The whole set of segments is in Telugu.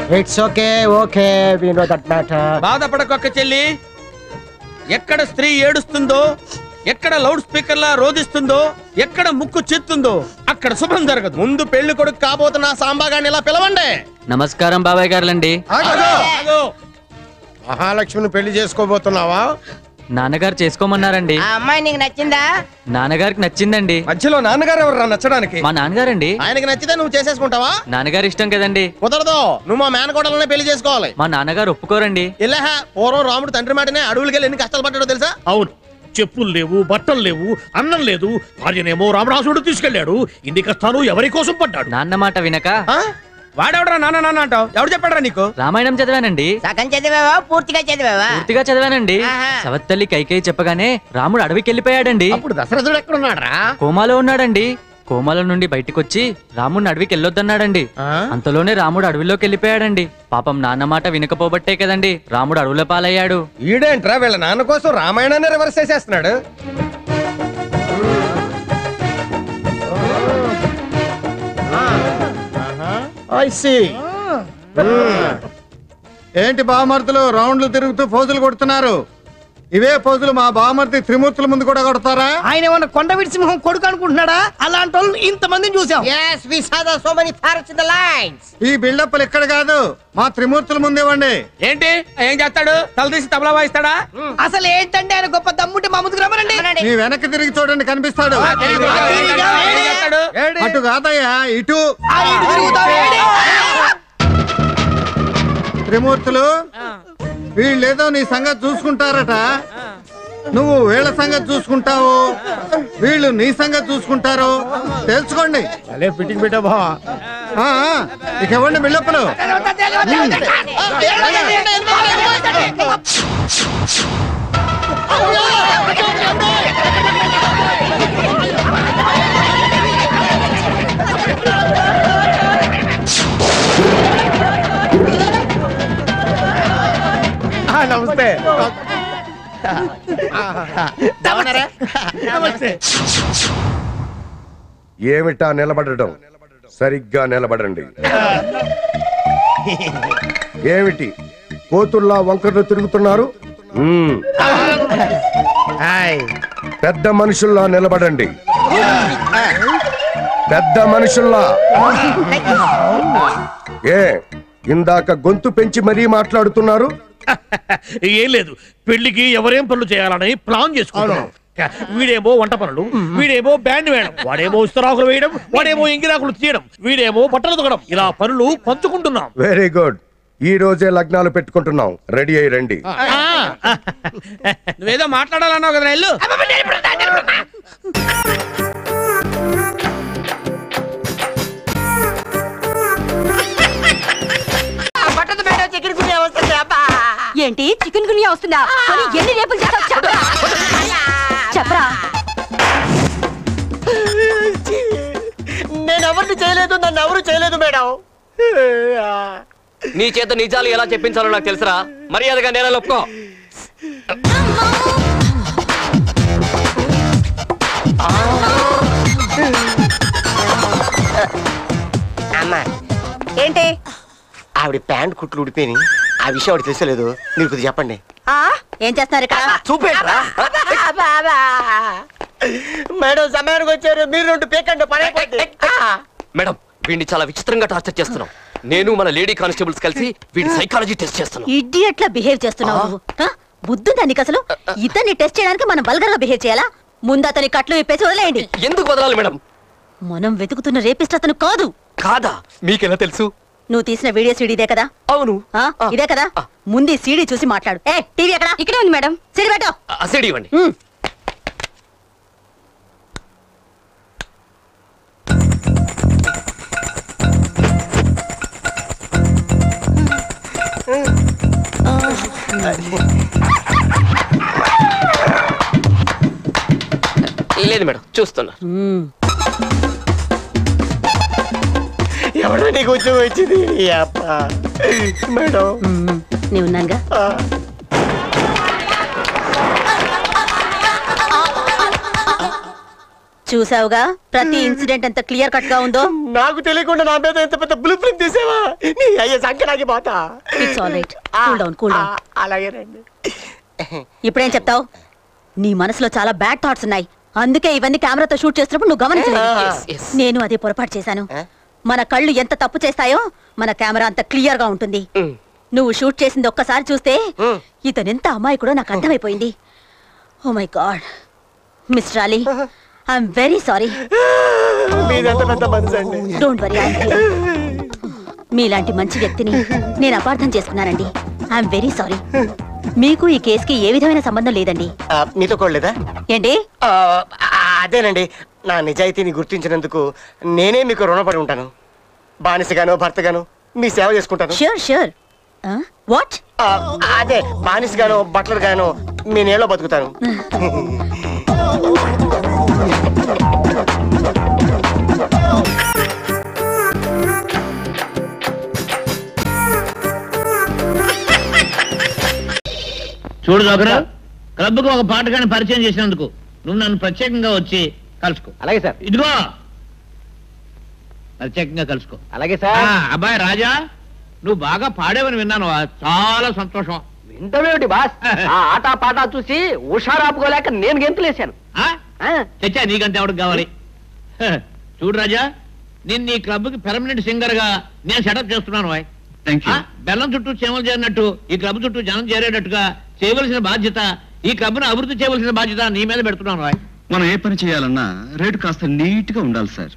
It's okay okay we know that matter బాధపడకొక్క చెల్లి ఎక్కడ స్త్రీ ఏడుస్తుందో ఎక్కడ లౌడ్ స్పీకర్ లా రోదిస్తుందో ఎక్కడ ముక్కు చెత్తుందో అక్కడ శుభం జరగదు ముందు పెళ్లి కొడుకు కాబోతున్న ఆ సాంబాగాన్ని ఇలా పిలవండి నమస్కారం బాబాయ్ గారులండి ఆగు. మహాలక్ష్మిని పెళ్లి చేసుకోబోతున్నావా నాన్నగారు చేసుకోమన్నారండి ఆ అమ్మాయి నీకు నచ్చిందా నాన్నగారికి నచ్చిందండి మధ్యలో నాన్నగారు ఎవరు నచ్చడానికి మా నాన్నగారండి ఆయనకి నచ్చితే నువ్వు చేసేసుకుంటావా నాన్నగారు ఇష్టం కదండి కుదరదు నువ్వు మా మేనకోడలనే పెళ్లి చేసుకోవాలి మా నాన్నగారు ఒప్పుకోరండి ఇలా పూర్వం రాముడు తండ్రి మాటనే అడవులకి ఎన్ని కష్టాలు పడ్డాడో తెలుసా అవును చెప్పులు లేవు బట్టలు లేవు అన్నం లేదు భార్యనేమో రామరాసుడు తీసుకెళ్లాడు ఇన్ని కష్టాలు ఎవరి కోసం పడ్డాడు నాన్న మాట వినక ఆ? వాడెవడరా నాన్న నాన్న అంటావు ఎవడు చెప్పాడరా నీకు రామాయణం చదివానండి సగం చదివావా పూర్తిగా చదివావా పూర్తిగా చదివానండి ఆహా. సవత్తల్లి కైకేయి చెప్పగానే రాముడు అడవికి వెళ్ళిపోయాడండి అప్పుడు దశరథుడు ఎక్కడున్నాడు రా కోమాలో ఉన్నాడండి కోమాలో నుండి బయటికొచ్చి రాముడిని అడవికి వెళ్ళొద్దన్నాడండి అంతలోనే రాముడు అడవిలోకి వెళ్ళిపోయాడండి పాపం నాన్న మాట వినకపోబట్టే కదండి రాముడు అడవుల పాలయ్యాడు ఈడేంట్రా వీళ్ళ నాన్న కోసం రామాయణాన్ని రివర్స్ చేసేస్తున్నాడు ఐ సీ ఏంటి బామర్తులు రౌండ్లు తిరుగుతూ పోజులు కొడుతున్నారు ఇవే పోజులు మా బామర్తి త్రిమూర్తుల ముందు కూడా కొడతారా ఆయన ఏమన్నా కొండ సింహం కొడుకు అనుకుంటున్నాడా అలాంటి వాళ్ళు ఇంతమందిని చూసాం yes we saw the so many forest in the lines ఈ బిల్డప్లు ఇక్కడ కాదు మా త్రిమూర్తుల ముందు ఇవ్వండి ఏంటి ఏం చేస్తాడు తల తీసి తబలా వాయిస్తాడా అసలు ఏంటంటే ఆయన గొప్ప దమ్ముంటే మా ముందుకు రమ్మనండి మీ వెనక్కి తిరిగి చూడండి కనిపిస్తాడు ఏం చేస్తాడు అటు కాదయ్యా ఇటు ఆ ఇటు తిరుగుతావు, ఏడి? త్రిమూర్తులు వీళ్ళేదో నీ సంగతి చూసుకుంటారట నువ్వు వీళ్ళ సంగతి చూసుకుంటావు వీళ్ళు నీ సంగతి చూసుకుంటారు తెలుసుకోండి అలే ఫిట్టింగ్ పెట్టా బా ఆ, ఆ, ఇక ఇవ్వండి బిల్డప్పులు నమస్తే ఏమిటా నిలబడటం సరిగ్గా నిలబడండి ఏమిటి కోతుల్లా వంకర్లు తిరుగుతున్నారు మ్మ్. పెద్ద మనుషుల్లా నిలబడండి పెద్ద మనుషుల్లా ఏ ఇందాక గొంతు పెంచి మరీ మాట్లాడుతున్నారు ఏం లేదు పెళ్లికి ఎవరేం పనులు చేయాలని ప్లాన్ చేసుకున్నాం వీడేమో వంట పనులు వీడేమో బ్యాండ్ వేయడం వాడేమో ఇస్తరాకులు వేయడం వాడేమో ఇంగిరాకులు తీయడం వీడేమో బట్టలు తొగడం ఇలా పనులు పంచుకుంటున్నాం వెరీ గుడ్ ఈ రోజే లగ్నాలు పెట్టుకుంటున్నాం రెడీ అయ్యి రండి నువ్వేదో మాట్లాడాలన్నావు కదా ఇల్లు పట్టదు మేడం చికెన్ గురి వస్తుంది అబ్బా ఏంటి చికెన్ గునియా వస్తుందా మరి ఎన్ని రేపులు చేస్తావు చెప్పరా చెప్పరా నేను ఎవరిని చేయలేదు నన్ను ఎవరు చేయలేదు మేడం నీ చేత నిజాలు ఎలా చెప్పించాలో నాకు తెలుసురా మర్యాదగా నేల ఒప్పుకో అమ్మా ఏంటి ఆవిడ ప్యాంట్ కుట్లు ఉడిపోయి ఆ విషయం ఆవిడ తెలిసలేదు మీరు కొద్దిగా చెప్పండి ఆ ఏం చేస్తున్నారు ఇక్కడ చూపేట్రా మేడం సమయానికి వచ్చారు మీరు రెండు పేకండి పడైపోద్ది మేడం వీడిని చాలా విచిత్రంగా టార్చర్ చేస్తున్నాం నేను మన లేడీ కానిస్టేబుల్స్ కలిసి వీడి సైకాలజీ టెస్ట్ చేస్తున్నాం ఇడియట్లా బిహేవ్ చేస్తున్నావు నువ్వు. ఆ? బుద్ధుందా నీకు అసలు ఇతన్ని టెస్ట్ చేయడానికి మనం బల్గర్గా బిహేవ్ చేయాలా ముందు అతని కట్లు విప్పేసి వదిలేయండి ఎందుకు వదలాలి మేడం మనం వెతుకుతున్న రేపిస్ట్ అతను కాదు కాదా మీకెలా తెలుసు నువ్వు తీసిన వీడియో సీడీ ఇదే కదా అవును ఆ? ఇదే కదా ముందు ఈ సీడీ చూసి మాట్లాడు ఏ టీవీ ఎక్కడ ఇక్కడే ఉంది మేడం సీడీ పెట్టు అసిడి ఇవ్వండి ఉమ్. లేదు మేడం చూస్తున్నా ఉమ్. ఎవడో నీకు ఉద్యోగం వచ్చింది ఈ అబ్బా. మేడం ఉమ్. నేను ఉన్నానుగా చూసావుగా ప్రతి ఇన్సిడెంట్ ఎంత క్లియర్ కట్ గా ఉందో నాకు తెలియకుండా నా మీద ఎంత పెద్ద బ్లూ ప్రింట్ తీసేవా నీ అయ్యే సంఖ్య పోతా it's all right cool down cool down అలాగేనండి ఇప్పుడేం చెప్తావు నీ మనసులో చాలా బ్యాడ్ థాట్స్ ఉన్నాయి అందుకే ఇవన్నీ కెమెరాతో షూట్ చేస్తున్నప్పుడు నువ్వు గమనించలేదు నేను అదే పొరపాటు చేశాను మన కళ్ళు ఎంత తప్పు చేస్తాయో మన కెమెరా అంత క్లియర్ గా ఉంటుంది నువ్వు షూట్ చేసింది ఒక్కసారి చూస్తే ఇతను ఎంత అమ్మాయి కూడా నాకు అర్థమైపోయింది oh my God mister Ali I'm very sorry మీదంత పెద్ద మనసు అండి డోంట్ వరీ మీలాంటి మంచి వ్యక్తిని నేను అపార్థం చేసుకున్నానండి ఐఎమ్ వెరీ సారీ మీకు ఈ కేసుకి ఏ విధమైన సంబంధం లేదండి ఆ, మీతో కోడలేదా ఏంటి ఆ, అదేనండి నా నిజాయితీని గుర్తించినందుకు నేనే మీకు రుణపడి ఉంటాను బానిసగాను భర్తగాను మీ సేవ చేసుకుంటాను ష్యూర్ ష్యూర్ వాట్ ఆ, అదే బానిసగాను బట్లర్ గాను మీ నేలో బతుకుతాను చూడు జోకరు క్లబ్కు ఒక పాటగాని పరిచయం చేసినందుకు నువ్వు నన్ను ప్రత్యేకంగా వచ్చి కలుసుకో అలాగే సార్ ఇదిగో ప్రత్యేకంగా కలుసుకో అలాగే ఆ, అబ్బాయి రాజా నువ్వు బాగా పాడేవని విన్నాను ఆ, చాలా సంతోషం వింటమేమిటి బాస్ ఆ ఆట పాట చూసి హుషారాపుకోలేక నేను గెంతులేశాను ఆ? చచ్చా నీకంటే ఎవరికి కావాలి హ, చూడు రాజా నేను నీ క్లబ్ కి పెర్మనెంట్ సింగర్ గా నేను సెటప్ చేస్తున్నాను వాయ్ ఆ, బెల్లం చుట్టూ చేమలు చేరినట్టు ఈ క్లబ్ చుట్టూ జనం చేరేటట్టుగా చేయవలసిన బాధ్యత ఈ క్లబ్ ను అభివృద్ధి చేయవలసిన బాధ్యత నీ మీద పెడుతున్నాను వాయ్ మనం ఏ పని చేయాలన్నా రేటు కాస్త నీట్ గా ఉండాలి సార్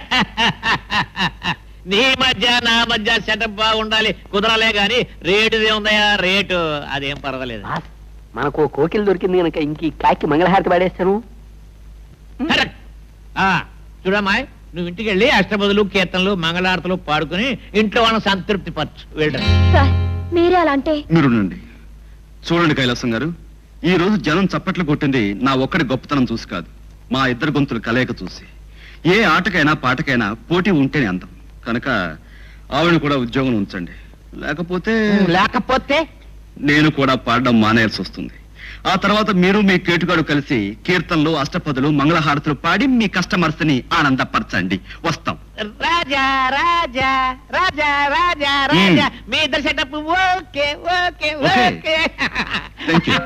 నీ మధ్య నా మధ్య సెటప్ బాగుండాలి కుదరాలే గాని రేటు ఉందయా రేటు అదేం పర్వాలేదు మనకు కోకిలు దొరికింది కనుక ఇంక ఈ కాకి మంగళహారతి పాడేస్తాను కరెక్ట్. ఆ, చూడమ్మాయ్ నువ్వు ఇంటికి వెళ్ళి అష్టపదులు కీర్తనలు మంగళారతులు పాడుకుని ఇంట్లో వాళ్ళని సంతృప్తి పరచు వెళ్ళరా సార్ మీరే అలా అంటే మీరుండండి చూడండి కైలాసం గారు ఈ రోజు జనం చప్పట్లు కొట్టింది నా ఒక్కడి గొప్పతనం చూసి కాదు మా ఇద్దరు గొంతులు కలయిక చూసి ఏ ఆటకైనా పాటకైనా పోటీ ఉంటేనే అందం కనుక ఆవిడ కూడా ఉద్యోగం ఉంచండి లేకపోతే లేకపోతే నేను కూడా పాడడం మానేయాల్సి వస్తుంది ఆ తర్వాత మీరు మీ కేటుగాడు కలిసి కీర్తనలు అష్టపదులు మంగళహారతులు పాడి మీ కస్టమర్స్ ని ఆనందపరచండి వస్తాం రాజా రాజా రాజా రాజా రాజా మీ ఇద్దరు setup okay okay okay. Okay thank you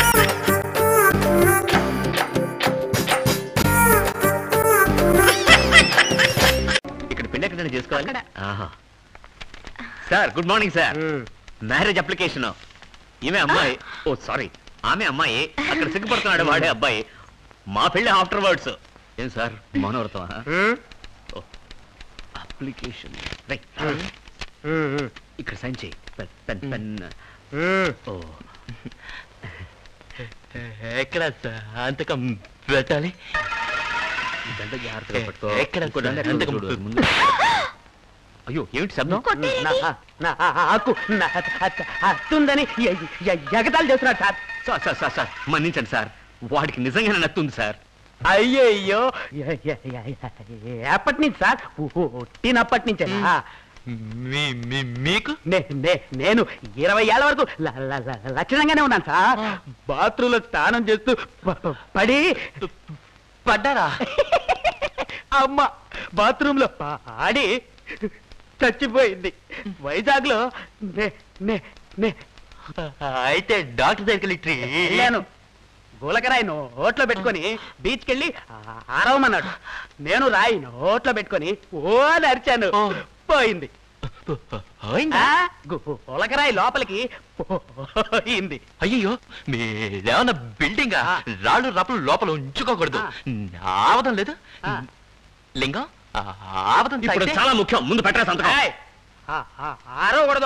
ఇక్కడ పెళ్లి ఎక్కడ చేసుకోవాలి ఆహా. Sir good morning sir marriage application ఈమె అమ్మాయి ఓ సారీ ఆమె అమ్మాయి అక్కడ సిగ్గుపడుతున్నాడు వాడే అబ్బాయి మా పెళ్లి ఆఫ్టర్ వర్డ్స్ ఏం సార్ మౌనవ్రతం అప్లికేషన్ ఇక్కడ సైన్ చేయి పెన్ పెన్ పెన్ ఓ ఎక్కడ అంతకం పెట్టాలి ఇదంతా జాగ్రత్తగా పట్టుకో ఎక్కడ సంతకం చూడు, ముందు. అయ్యో ఏమిటి శబ్దం నాకు అత్తుందని ఎగతాలు చేస్తున్నాడు sir sir sir sir sir మన్నించండి సార్ వాడికి నిజంగానే నత్తుంది సార్ అయ్యయ్యో ఎప్పటి నుంచి సార్ పుట్టినప్పటి నుంచే మీకు నేను ఇరవై ఏళ్ళ వరకు ల- ల- ల- లక్షణంగానే ఉన్నాను సార్ బాత్రూంలో స్నానం చేస్తూ ప- ప- పడి పడ్డారా అమ్మ బాత్రూమ్ లో పాడి చచ్చిపోయింది వైజాగ్ లో అయితే డాక్టర్ దగ్గరికి ట్రీ వెళ్ళాను గులకరాయి నోట్లో పెట్టుకొని బీచ్కి వెళ్ళి ఆరవమన్నాడు నేను రాయి నోట్లో పెట్టుకొని ఓ అని అరిచాను పోయింది ఆ, గులకరాయి లోపలికి పోయింది అయ్యో మీరేమన్నా బిల్డింగ్ రాళ్ళు రప్పలు లోపల ఉంచుకోకూడదు ఆవదం లేదు లింగం ఆవదం ఇప్పుడు తాగితే- చాలా ముఖ్యం ముందు పెట్టరా సంతకం ఏయ్, ఆ, ఆ, ఆరవకూడదు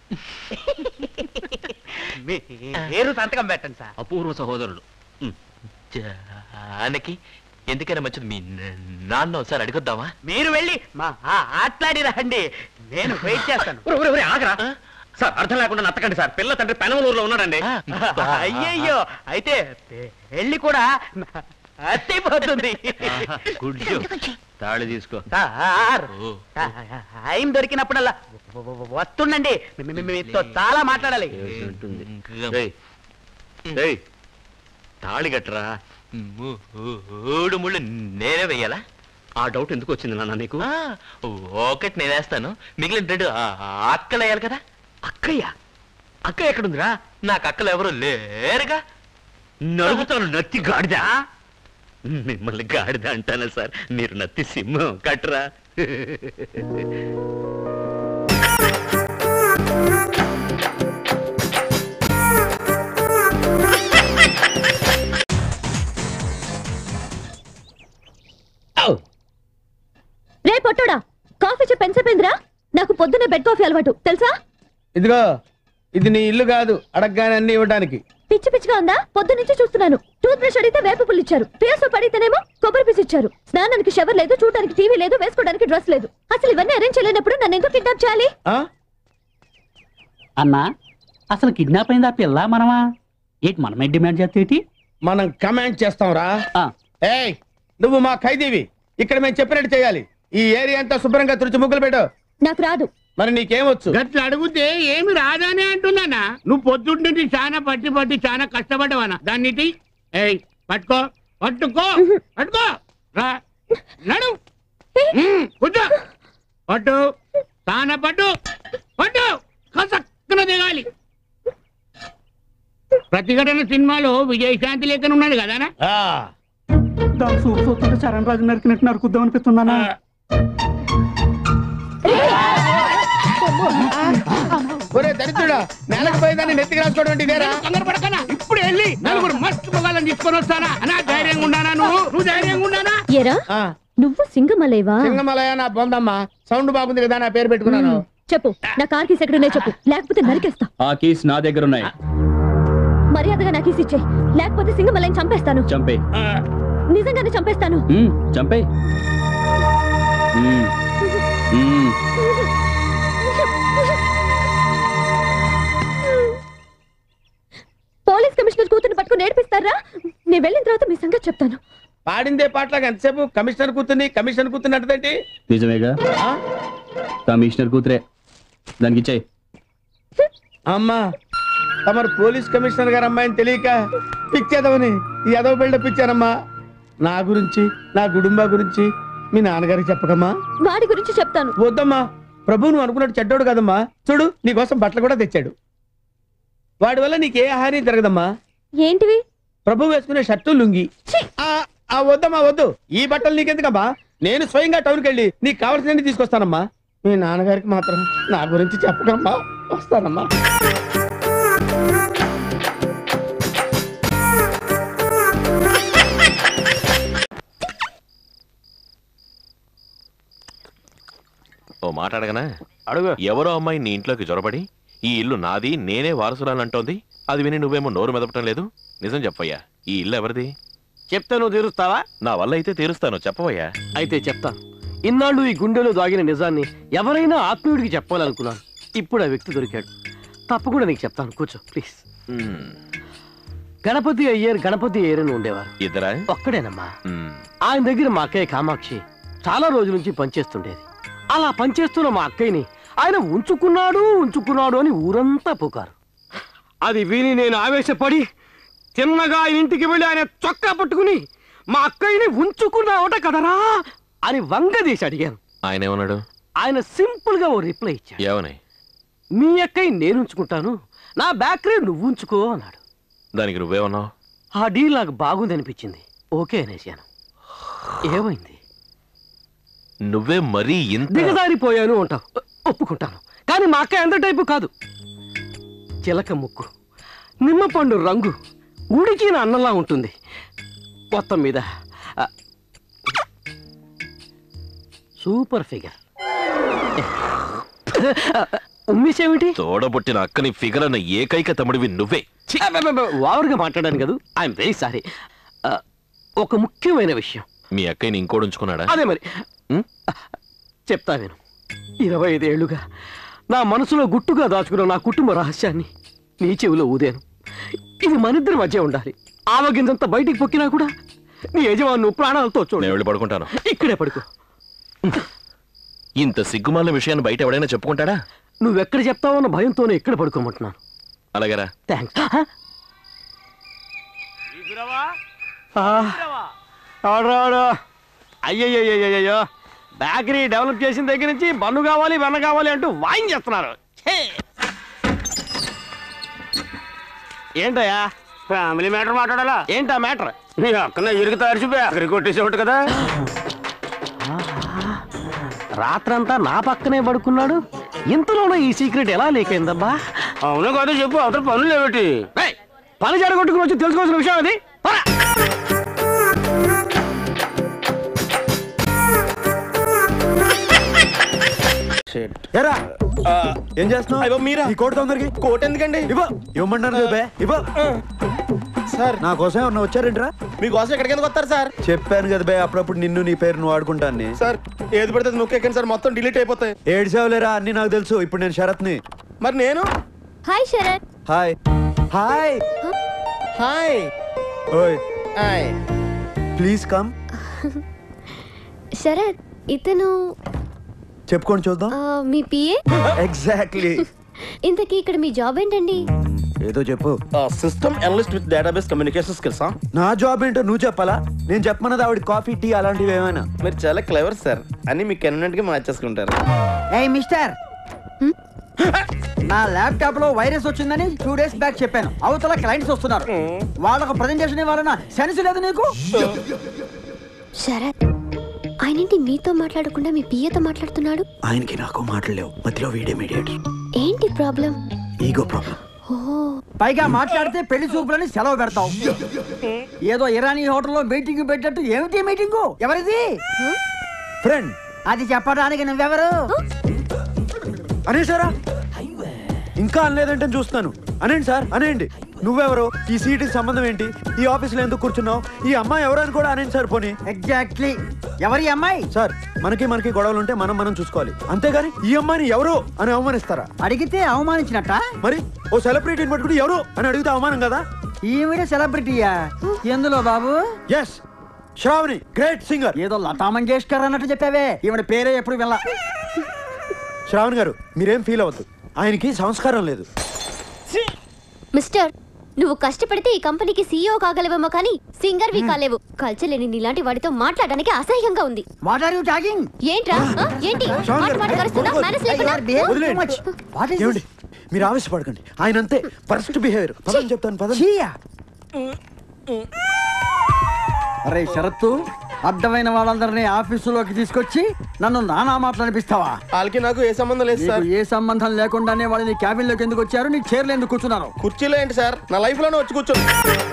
మీరు సంతకం పెట్టండి సార్ అపూర్వ సహోదరుడు ఉమ్. జానకి ఎందుకైనా మంచిది మీ న- నాన్న ఒకసారి అడిగొద్దామా మీరు వెళ్ళి మా ఆ- ఆట్లాడి రండి నేను వెయిట్ చేస్తాను ఆగరా సార్ అర్థం లేకుండా నత్తకండి సార్ పిల్ల తండ్రి పెనమలూరులో ఉన్నాడండి అయ్యయ్యో అయితే పెళ్లి కూడా అత్తిపోతుంది గుడ్ తాళి తీసుకో సార్ టైం దొరికినప్పుడల్లా వ- వ- వస్తుండండి మీ- మీ- మీతో చాలా మాట్లాడాలి ఏయ్, ఏయ్, తాళి కట్టరా మూడు ముళ్ళు నేనే వెయ్యాలా ఆ డౌట్ ఎందుకు వచ్చింది నాన్న నీకు ఒకటి నేను వేస్తాను మిగిలిన రెండు ఆ- ఆ అక్కలు వేయాలి కదా అక్కయ్య అక్క ఎక్కడుందిరా నాకు అక్కలు ఎవరు లేరుగా నడుగుతాను నత్తి గాడిద మిమ్మల్ని గాడిద అంటాను సార్ మీరు నత్తి సింహం కట్రా రే పొట్టోడా కాఫీ చెప్పి ఎంతసేపోయిందిరా నాకు పొద్దున్నే బెడ్ కాఫీ అలవాటు తెలుసా ఇదిగో ఇది నీ ఇల్లు కాదు అడగగానే అన్ని ఇవ్వడానికి పిచ్చి పిచ్చిగా ఉందా పొద్దు నుంచి చూస్తున్నాను టూత్ బ్రష్ అడిగితే వేప పుల్లు ఇచ్చారు ఫేస్ పడితేనేమో కొబ్బరి పీస్ ఇచ్చారు స్నానానికి షవర్ లేదు చూడడానికి టీవీ లేదు వేసుకోవడానికి డ్రెస్ లేదు అసలు ఇవన్నీ అరేంజ్ చేయలేనప్పుడు నన్ను ఎందుకు కిడ్నాప్ చేయాలి అన్నా అసలు కిడ్నాప్ అయింది ఆ పిల్ల మనమా ఏంటి మనమే డిమాండ్ చేస్తే మనం కమాండ్ చేస్తాం రా ఏయ్ నువ్వు మా ఖైదీవి ఇక్కడ మేము చెప్పినట్టు చేయాలి ఈ ఏరియా అంతా శుభ్రంగా తుడిచి ముగ్గులు పెట్టు నాకు రాదు మరి నీకేమొచ్చు గట్ల అడిగితే ఏమి రాదానే అంటున్నానా నువ్వు పొద్దుంటి చాలా పట్టి పట్టి చాలా కష్టపడ్డావనా దాన్ని ఇటీ. ఏయ్ పట్టుకో పట్టుకో పట్టుకో రా నడు ఉమ్, కూర్చో పట్టు చాలా పట్టు పట్టు కసక్కున దిగాలి ప్రతిఘటన సినిమాలో విజయశాంతి లేఖన ఉన్నది కదానా దాని సూపు చూస్తుంటే చరణ్ రాజు నరికినట్టు నరుకుద్దాం అనిపిస్తుందన్నా ఒరే దరిద్రుడా నేలకు పోయేదాన్ని నెత్తికి రాసుకోవడం అంటే ఇదేరా కంగారు పడకనా ఇప్పుడు వెళ్ళి నలుగురు మస్తు మొగాలను తీసుకొని వస్తానా అనా ధైర్యంగా ఉన్నానా నువ్వు నువ్వు ధైర్యంగా ఉన్నానా ఏరా నువ్వు సింగమలేవా సింగమలయ నా బొందమ్మ సౌండ్ బాగుంది కదా నా పేరు పెట్టుకున్నాను చెప్పు నా కార్ కీస్ ఎక్కడున్నాయి చెప్పు లేకపోతే నరికేస్తా ఆ కీస్ నా దగ్గర ఉన్నాయి మర్యాదగా నా కీస్ ఇచ్చేయి లేకపోతే సింగమలైని చంపేస్తాను చంపే నిజంగానే చంపేస్తాను చంపే పోలీస్ కమిషనర్ కూతురు పట్టుకుని నేర్పిస్తారా నేను వెళ్ళిన తర్వాత మీ సంగతి చెప్తాను పాడిందే పాటలాగా ఎంతసేపు కమిషనర్ కూతుర్ని కమిషనర్ కూతుర్ని అంటదేంటి నిజమేగా కమిషనర్ కూతురే దానికి ఇచ్చాయి అమ్మా తమరు పోలీస్ కమిషనర్ గారు అమ్మాయిని తెలియక పిచ్చేదవని ఈ ఎదవ బిల్డప్ ఇచ్చారమ్మా నా గురించి నా కుటుంబ గురించి మీ నాన్నగారికి చెప్పకమ్మా వాడి గురించి చెప్తాను వద్దమ్మా ప్రభు నువ్వు అనుకున్నట్టు చెడ్డోడు కదమ్మా చూడు నీకోసం బట్టలు కూడా తెచ్చాడు వాడి వల్ల నీకే హాని జరగదమ్మా ఏంటివి ప్రభు వేసుకునే షర్టు లుంగి ఆ, ఆ, వద్దమ్మా వద్దు ఈ బట్టలు నీకెందుకమ్మా నేను స్వయంగా టౌన్కి వెళ్ళి నీకు కావాల్సినవి తీసుకొస్తానమ్మా మీ నాన్నగారికి మాత్రం నా గురించి చెప్పకమ్మా వస్తానమ్మా ఓ మాట అడగనా అడుగు ఎవరో అమ్మాయి నీ ఇంట్లోకి జొరబడి ఈ ఇల్లు నాది నేనే వారసురాలంటోంది అది విని నువ్వేమో నోరు మెదపటం లేదు నిజం చెప్పయ్యా ఈ ఇల్లు ఎవరిది చెప్తే నువ్వు తీరుస్తావా నా వల్ల అయితే తీరుస్తాను చెప్పవయ్యా అయితే చెప్తాను ఇన్నాళ్ళు ఈ గుండెలో దాగిన నిజాన్ని ఎవరైనా ఆత్మీయుడికి చెప్పాలనుకున్నాను ఇప్పుడు ఆ వ్యక్తి దొరికాడు తప్పకుండా నీకు చెప్తాను కూర్చో ప్లీజ్ గణపతి అయ్యర్ గణపతి అయ్యర్ అని ఉండేవారు ఇద్దరా ఒక్కడేనమ్మా ఆయన దగ్గర మా అక్కయ్య కామాక్షి చాలా రోజుల నుంచి పనిచేస్తుండేది అలా పనిచేస్తున్న మా అక్కయ్యని ఆయన ఉంచుకున్నాడు ఉంచుకున్నాడు అని ఊరంతా పుకారు అది విని నేను ఆవేశపడి తిన్నగా ఆయన ఇంటికి వెళ్ళి ఆయన చొక్కా పట్టుకుని మా అక్కయ్యని ఉంచుకున్నావట కదరా అని వంగదీసి అడిగాను ఆయన ఏమన్నాడు ఆయన సింపుల్ గా ఓ రిప్లై ఇచ్చాడు ఏమని మీ అక్కయ్య నేను ఉంచుకుంటాను నా బ్యాకరీ నువ్వు ఉంచుకో అన్నాడు దానికి నువ్వేమన్నావు ఆ డీల్ నాకు బాగుంది అనిపించింది ఓకే అనేసాను ఏమైంది నువ్వే మరీ ఇంత దిగజారిపోయాను అంటావు ఒప్పుకుంటాను కానీ మా అక్క ఎంత టైపు కాదు చిలక ముక్కు నిమ్మపండు రంగు ఉడికిన అన్నంలా ఉంటుంది మొత్తం మీద ఆ, సూపర్ ఫిగర్ ఉమ్మేసేమిటి తోడబుట్టిన అక్కని ఫిగర్ అన్న ఏకైక తమ్ముడివి నువ్వే ఓవర్గా మాట్లాడాను కదా ఐఎమ్ వెరీ సారీ ఒక ముఖ్యమైన విషయం మీ అక్కని ఇంకోటి ఉంచుకున్నాడా అదే మరి చెప్తా నేను ఇరవై ఐదేళ్లుగా నా మనసులో గుట్టుగా దాచుకున్న నా కుటుంబ రహస్యాన్ని నీ చెవిలో ఊదాను ఇది మనిద్దరి మధ్య ఉండాలి ఆవగింజంత బయటికి పొక్కినా కూడా నీ యజమాను ప్రాణాలతో చూడు నేను వెళ్ళి పడుకుంటాను ఇక్కడే పడుకో ఇంత సిగ్గుమాల విషయాన్ని బయట ఎవడైనా చెప్పుకుంటాడా నువ్వెక్కడ చెప్తావన్న భయంతోనే ఇక్కడ పడుకోమంటున్నాను అలాగేరా థ్యాంక్స్ ఆడు అయ్యయ్యో బేకరీ డెవలప్ చేసిన దగ్గర నుంచి బన్ను కావాలి వెన్న కావాలి అంటూ వాయిన్ చేస్తున్నారు ఛే! ఏంటయ్యా ఫ్యామిలీ మ్యాటర్ మాట్లాడాలా ఏంటా మ్యాటర్ నీ అక్కన ఇరుగుతా అరిచి బేకరీ కొట్టేసేవాడు కదా రాత్రంతా నా పక్కనే పడుకున్నాడు ఇంతలోనే ఈ సీక్రెట్ ఎలా లేకైందబ్బా అవును కాదు చెప్పు అవతల పనులు లేవటి పని జరగొట్టుకుని వచ్చి తెలుసుకోవాల్సిన విషయం అది పరా. ఎరా ఏం చేస్తున్నావు ఇవ్వ మీరా ఈ కోట్ తొందరకి కోట్ ఎందుకండి ఇవ్వ ఇవ్వమన్నాను కదా బే ఇవ్వ సార్ నా కోసం ఎవరన్నా వచ్చారేంట్రా మీకోసం ఎక్కడికి ఎందుకు వస్తారు సార్ చెప్పాను కదా బే అప్పుడప్పుడు నిన్ను నీ పేరు నువ్వు ఆడుకుంటాను సార్ ఏది పడితే అది నొక్కేకండి సార్ మొత్తం డిలీట్ అయిపోతాయి ఏడ్చావులేరా అన్ని నాకు తెలుసు ఇప్పుడు నేను శరత్ని మరి నేను hi Sharath hi hi hi ఓయ్ హాయ్ ప్లీజ్ కమ్ శరత్ ఇతను చెప్పుకొని చూద్దాం ఆ, మీ పిఏ ఎగ్జాక్ట్లీ ఇంతకీ ఇక్కడ మీ జాబ్ ఏంటండి ఏదో చెప్పు system analyst with database communication skills నా జాబ్ ఏంటో నువ్వు చెప్పాలా నేను చెప్పమన్నది ఆవిడ కాఫీ టీ అలాంటివి ఏమైనా మీరు చాలా క్లవర్ సార్ అన్ని మీకు కన్వీనెంట్ గా మార్చేసుకుంటారు ఏయ్ మిస్టర్ నా ల్యాప్టాప్ లో వైరస్ వచ్చిందని టూ డేస్ బ్యాక్ చెప్పాను అవతల క్లయింట్స్ వస్తున్నారు వాళ్ళకు ప్రజెంటేషన్ ఇవ్వాలన్నా సెన్స్ లేదు నీకు శరత్ ఆయనేంటి మీతో మాట్లాడకుండా మీ పిఏతో మాట్లాడుతున్నాడు ఆయనకి నాకు మాటలేవు మధ్యలో వీడే మీడియేటర్ ఏంటి ప్రాబ్లం ఈగో ప్రాబ్లం పైగా మాట్లాడితే పెళ్లి చూపులని సెలవు పెడతావు ఏదో ఇరానీ హోటల్లో మీటింగ్ పెట్టినట్టు ఏమిటి మీటింగ్ ఎవరిది ఫ్రెండ్ అది చెప్పడానికి నువ్వెవరు అనేసారా ఇంకా అనలేదంటే చూస్తున్నాను అనండి సార్ అనండి నువ్వెవరు ఈ సీటుకి సంబంధం ఏంటి ఈ ఆఫీస్ లో ఎందుకు కూర్చున్నావు ఈ అమ్మాయి ఎవరని కూడా అనండి సార్ పోనీ ఎగ్జాక్ట్లీ ఎవరి అమ్మాయి సార్ మనకి మనకి గొడవలు ఉంటే మనం మనం చూసుకోవాలి అంతేగాని ఈ అమ్మాయిని ఎవరు అని అవమానిస్తారా అడిగితే అవమానించినట్ట మరి ఓ సెలబ్రిటీని పట్టుకుని ఎవరు అని అడిగితే అవమానం కదా ఈవిడ సెలబ్రిటీయా ఎందులో బాబు ఎస్ శ్రావణి గ్రేట్ సింగర్ ఏదో లతా మంగేష్కర్ అన్నట్టు చెప్పావే ఈవిడ పేరే ఎప్పుడు వెళ్ళా శ్రావణి గారు మీరేం ఫీల్ అవ్వద్దు ఆయనకి సంస్కారం లేదు మిస్టర్ నువ్వు కష్టపడితే ఈ కంపెనీకి సీఈఓ కాగలవేమో కానీ సింగర్ వి కాలేవు కల్చర్ లేని నీలాంటి వాడితో మాట్లాడడానికి అసహ్యంగా ఉంది వాట్ ఆర్ యు టాకింగ్ ఏంట్రా ఆ? ఏంటి మాట మాట కరుస్తున్నా మేనేజ్ లేకుండా వదిలేయండి. ఏమండి మీరు ఆవేశపడకండి ఆయన అంతే ఫస్ట్ బిహేవియర్ పదని చెప్తాను పదని అరే శరత్తు అడ్డమైన వాళ్ళందరినీ ఆఫీసులోకి తీసుకొచ్చి నన్ను నానా మాటలు అనిపిస్తావా వాళ్ళకి నాకు ఏ సంబంధం లేదు సార్ ఏ సంబంధం లేకుండానే వాళ్ళని క్యాబిన్ లోకి ఎందుకు వచ్చారు నీ చైర్లు ఎందుకు కూర్చున్నారు కుర్చీలో ఏంటి సార్ నా లైఫ్ లోనే వచ్చి కూర్చో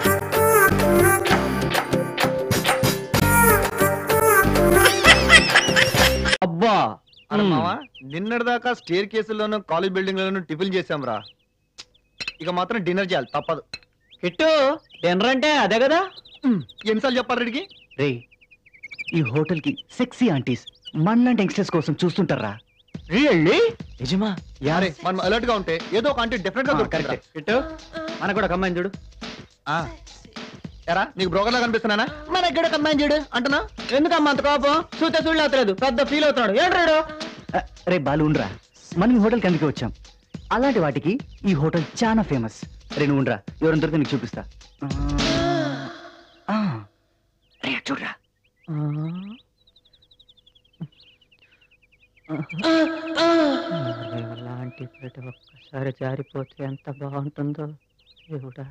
అబ్బా అరే మావా నిన్నటిదాకా స్టేర్ కేసుల్లోనూ కాలేజ్ బిల్డింగ్ లోనూ టిఫిన్ చేసాం రా ఇక మాత్రం డిన్నర్ చేయాలి తప్పదు కిట్టు డిన్నర్ అంటే అదే కదా ఎన్నిసార్లు చెప్పారు రెడ్డికి రే ఈ హోటల్ కి సెక్సీ ఆంటీస్ మనలాంటి యంగ్స్టర్స్ కోసం చూస్తుంటారా రియల్లీ నిజమా యారే మనం అలర్ట్ గా ఉంటే ఏదో ఒక అంటే డిఫరెంట్ గా దొరుకుతుంది కరెక్ట్ కిట్టు మనకు కూడా ఒక అమ్మాయిని చూడు ఎరా నీకు బ్రోకర్ లా కనిపిస్తున్నానా మన ఎక్కడ కమ్మాయిని చూడు అంటున్నా ఎందుకమ్మా అంత కోపం చూస్తే చూడలేదు పెద్ద ఫీల్ అవుతున్నాడు ఏంటాడు రే బాలు ఉండరా మనం ఈ హోటల్కి అందుకే వచ్చాం అలాంటి వాటికి ఈ హోటల్ చాలా ఫేమస్ రే నువ్వు ఉండరా ఎవరైనా దొరికితే నీకు చూపిస్తా ఆ, రే అటు చూడరా లాంటి ప్రతి ఒక్కసారి జారిపోతే ఎంత బాగుంటుందో దేవుడా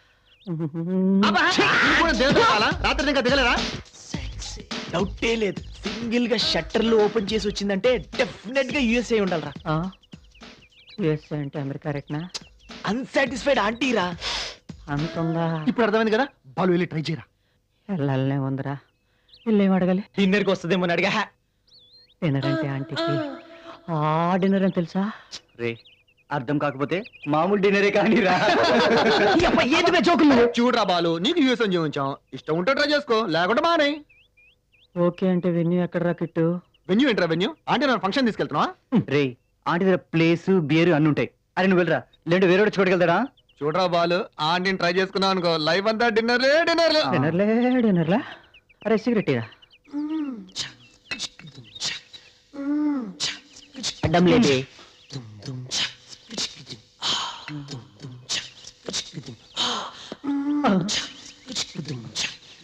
రాత్రి ఇంకా దిగలేరా డౌటే లేదు సింగిల్ గా షట్టర్లు ఓపెన్ చేసి వచ్చిందంటే డెఫినెట్ గా యుఎస్ఏ ఉండాలరా యుఎస్ఏ అంటే అమెరికా రేట్నా అన్సాటిస్ఫైడ్ ఆంటీరా అంతుందా ఇప్పుడు అర్థమైంది కదా బాలు వెళ్ళి ట్రై చేయరా వెళ్ళాలనే ఉందిరా వెళ్ళేం అడగాలి డిన్నర్కి వస్తుందేమో అడిగా డిన్నర్ అంటే ఆంటీకి ఆ డిన్నర్ అని తెలుసా రే అర్థం కాకపోతే మామూలు డిన్నరే కానీ రా ఏంటి జోకులు చూడరా బాలు నీకు యూఎస్ఎం చూపించాం ఇష్టం ఉంటే ట్రై చేసుకో లేకుంటే మానే ఓకే అంటే వెన్యూ ఎక్కడ రా కిట్టు వెన్యూ ఏంట్రా వెన్యూ అంటే నేను ఫంక్షన్ తీసుకెళ్తున్నా రే ఆంటీ దగ్గర ప్లేస్ బియర్ అన్ని ఉంటాయి అరే నువ్వు వెళ్ళరా లేదంటే వేరే వచ్చి కొట్టుకెళ్తాడా చూడరా బాలు ఆంటీని ట్రై చేసుకున్నావు అనుకో లైఫ్ అంతా డిన్నర్ డిన్నర్ డిన్నర్లే డిన్నర్లా అరే సిగరెట్ ఇరా అడ్డం లేదే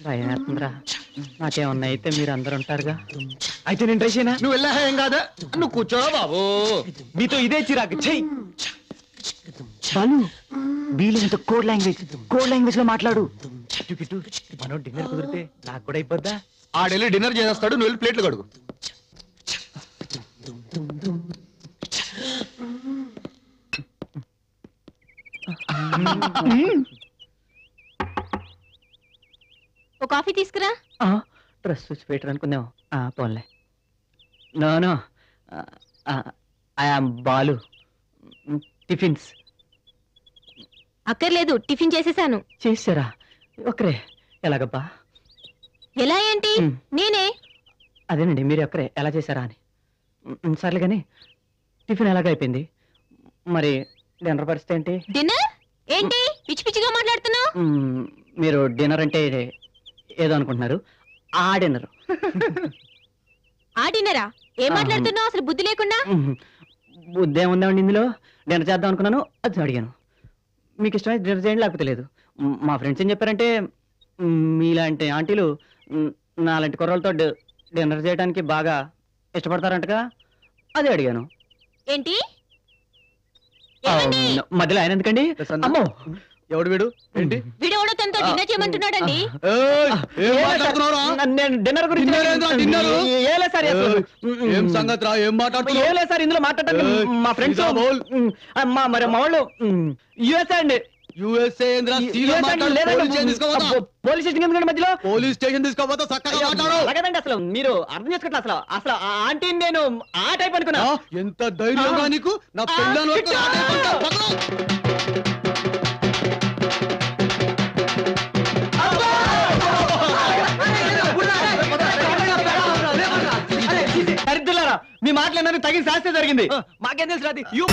భయం వేస్తుందిరా నాకేమన్నా అయితే మీరు అందరు ఉంటారుగా అయితే నేను ట్రై చేయనా నువ్వు వెళ్ళా ఏం కాదా నువ్వు కూర్చోరా బాబు మీతో ఇదే చిరాకు చెయ్యి బాలు వీలైనంత కోడ్ లాంగ్వేజ్ కోడ్ లాంగ్వేజ్ లో మాట్లాడు కిట్టు కిట్టు మనం డిన్నర్ కుదిరితే నాకు కూడా అయిపోద్దా ఆడెళ్ళి డిన్నర్ చేసేస్తాడు నువ్వు వెళ్ళి ప్లేట్లు కడుగు ఒక కాఫీ తీసుకురా డ్రెస్ చూసి పెట్టరు అనుకుందాం ఆ, పోన్లే no no I am Balu tiffins అక్కర్లేదు టిఫిన్ చేసేసాను చేశారా ఒకరే ఎలాగబ్బా ఎలా ఏంటి మ్. నేనే అదేనండి మీరు ఒక్కరే ఎలా చేశారా అని మ్, సర్లే కానీ టిఫిన్ ఎలాగ అయిపోయింది మరి డిన్నర్ పరిస్థితి ఏంటి డిన్నర్ ఏంటి పిచ్చి పిచ్చిగా మాట్లాడుతున్నావు మ్, మీరు డిన్నర్ అంటే ఏదో అనుకుంటున్నారు ఆ డిన్నర్ ఆ డిన్నరా ఏం ఆ. మాట్లాడుతున్నావు అసలు బుద్ధి లేకుండా బుద్ధి ఏముందండి ఇందులో డిన్నర్ చేద్దాం అనుకున్నాను అది అడిగాను మీకు ఇష్టమైతే డిన్నర్ చేయండి లేకపోతే లేదు మ్, మా ఫ్రెండ్స్ ఏం చెప్పారంటే మ్, మీలాంటి ఆంటీలు మ్, నాలాంటి కుర్రలతో డి- డిన్నర్ చేయడానికి బాగా ఇష్టపడతారంటగా అదే అడిగాను ఏంటి ఆ, మధ్యలో ఆయన ఎందుకండి అమ్మో ఎవడు వీడు ఏంటి వీడెవడో తనతో డిన్నర్ చేయమంటున్నాడండి ఏం మాట్లాడుతున్నావురా? నేను డిన్నర్ గురించి డిన్నర్ ఏంట్రా, డిన్నర్? ఏ లేదు సార్ అసలు. ఏయ్, ఏం సంగతి రా ఏం మాట్లాడుతున్నావు ఏం లేదు సార్ ఇందులో మాట్లాడటానికి ఏయ్, మా ఫ్రెండ్స్ సీదా బోల్. మా మరి మా వాళ్ళు యుఎస్ఏ అండి యుఎస్ఏ ఏందిరా? సీదా USA మాట్లాడు. లేదండి. పోలీస్ స్టేషన్ తీసుకోపోతా? అబ్బో, పోలీస్ స్టేషన్ ఎందుకండి మధ్యలో పోలీస్ స్టేషన్ తీసుకోపోతే చక్కగా అయ్యో, మాట్లాడు అలాగేనండి అసలు మీరు అర్థం చేసుకోవట్లేదు అసలు అసలు ఆ ఆంటీని నేను ఆ టైప్ అనుకున్నా ఆ, ఎంత ధైర్యంగా నీకు నా పెళ్ళాన్ని పట్టుకొని ఆ టైప్ అంటావు? పక్కన. దరిద్రులారా మీ మాటలు తగిన శాస్త్రం జరిగింది మాకేం తెలుసు రాది యు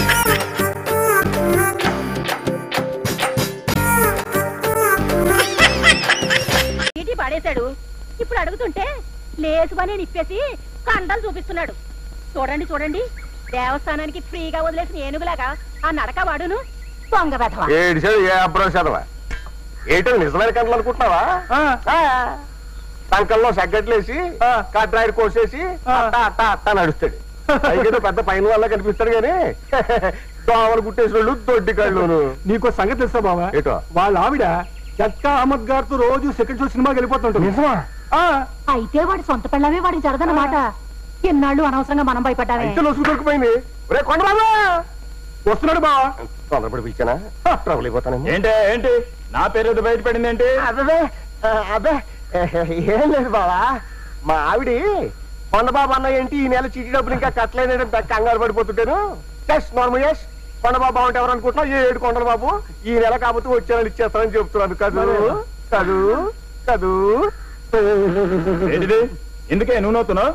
చీటీ పాడేశాడు ఇప్పుడు అడుగుతుంటే లేసు పని నిప్పేసి కండలు చూపిస్తున్నాడు చూడండి చూడండి దేవస్థానానికి ఫ్రీగా వదిలేసిన ఏనుగులాగా ఆ నడక వాడును దొంగ వెధవ ఏడిసాడు ఏ అబ్రం చదవా ఏటో నిజమైన కంటలు అనుకుంటున్నావా సంకల్లో సగ్గట్లేసి కట్రాయిడ్ కోసేసి అట్ట అట్ట అట్ట నడుస్తాడు పైకేదో పెద్ద పైన వల్ల కనిపిస్తాడు గాని దోమలు కుట్టేసిన వాళ్ళు దొడ్డి కళ్ళును నీకో సంగతి తెలుసా బావా ఏటో వాళ్ళ ఆవిడ చక్కా అహ్మద్ గారితో రోజు సెకండ్ షో సినిమాకి వెళ్ళిపోతుంటుంది నిజమా అయితే వాడి సొంత పిల్లమే వాడికి జరదన్నమాట ఎన్నాళ్ళు అనవసరంగా మనం భయపడ్డామే అయితే లొసుగు దొరికిపోయింది రే కొండబాబా వస్తున్నాడు బావా తొందరపడి పిలిచానా ట్రబుల్ అయిపోతాను ఏంటి ఏంటి నా పేరు ఏదో బయటపడింది ఏంటి అదే అదే ఏం లేదు బావా మా ఆవిడి కొండబాబు అన్న ఏంటి ఈ నెల చీటీ డబ్బులు ఇంకా కట్టలేదని కంగారు పడిపోతుంటాను ఎస్ నార్మల్ ఎస్ కొండబాబు అంటే ఎవరు అనుకుంటున్నావు ఏ ఏడు కొండల బాబు ఈ నెల కాకపోతే వచ్చే నెల ఇచ్చేస్తానని చెప్తున్నాను కదూ కదూ కదూ ఏంటిది ఎందుకే నువ్వు నవ్వుతున్నావు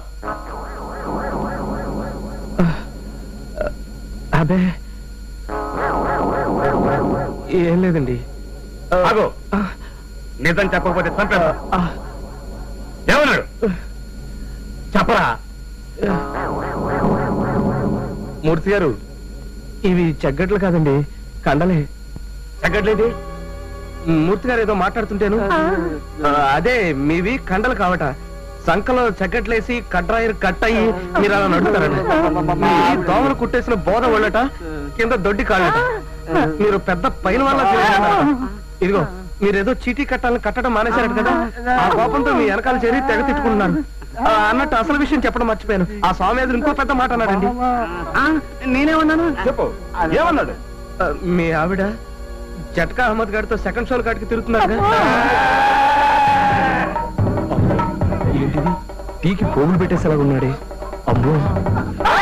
అబే ఏం లేదండి ఆగో నిజం చెప్పకపోతే చంపేస్తా ఏమన్నాడు చెప్పరా మూర్తి గారు ఇవి చెగ్గట్లు కాదండి కండలే తగ్గట్లేదు మూర్తి గారు ఏదో మాట్లాడుతుంటేను ఆ, అదే మీవి కండలు కావట సంకలో చెక్కట్లేసి కట్రాయిరు కట్ అయ్యి మీరు అలా నడుస్తారండి మీవి దోమలు కుట్టేసిన బోధ వాళ్ళట కింద దొడ్డి కాళ్ళట మీరు పెద్ద పైన వల్ల ఇదిగో మీరేదో చీటీ కట్టాలని కట్టడం మానేశారట కదా ఆ కోపంతో మీ వెనకాల చేరి తెగ తిట్టుకుంటున్నారు ఆ, అన్నట్టు అసలు విషయం చెప్పడం మర్చిపోయాను ఆ స్వామి ఎదురు ఇంకో పెద్ద మాట అన్నాడండి ఆ, నేనేమన్నాను చెప్పు ఏమన్నాడు ఆ, మీ ఆవిడ జట్కా అహ్మద్ గారితో సెకండ్ షోల్ కాడికి తిరుగుతున్నారు కదా? ఏంటిది టీకి పోగులు పెట్టేసేలాగా ఉన్నాడే అమ్మో